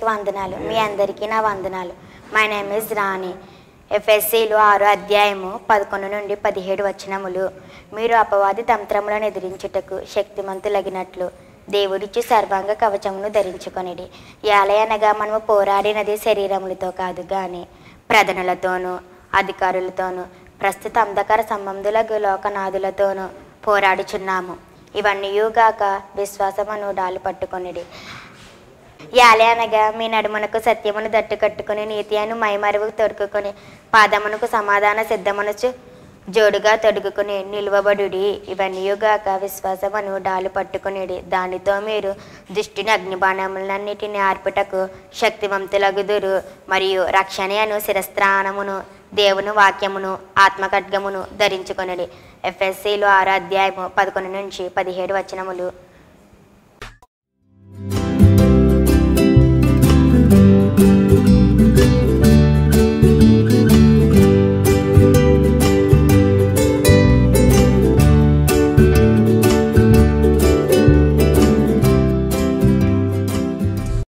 అందరికీ వందనాలు మీ అందరికీ నా వందనాలు మై నేమ్ ఇస్ రాణి ఎఫ్ఎస్సిలు ఆరో అధ్యాయము పదకొండు నుండి పదిహేడు వచనములు మీరు అపవాది తంత్రములను ఎదిరించుటకు శక్తిమంతులగినట్లు దేవుడిచ్చి సర్వాంగ కవచమును ధరించుకొనిడి ఏలయనగా మనము పోరాడినది శరీరములతో కాదు గాని ప్రధనులతోనూ అధికారులతోనూ ప్రస్తుత అంధకార సంబంధులకు లోకనాథులతోనూ పోరాడుచున్నాము ఇవన్నీ గాక విశ్వాసమును డాలు పట్టుకొనిడి యాలే అనగా మీ నడుమునకు సత్యమును దట్టు కట్టుకుని నీతి అను మైమరువు తొడుకుని పాదమునకు సమాధాన సిద్ధమనచు జోడుగా తొడుగుకుని నిలువబడుడి ఇవన్నీయుగాక విశ్వాసమును డాలు పట్టుకునిడి దానితో మీరు దుష్టిని అగ్నిబాణములన్నిటిని ఆర్పుటకు శక్తివంతులగుదురు మరియు రక్షణ అను శిరస్త్రాణమును దేవుని వాక్యమును ఆత్మఖడ్గమును ధరించుకొనిడి ఎఫ్ఎస్సిలో ఆరో అధ్యాయము పదకొండు నుంచి పదిహేడు వచనములు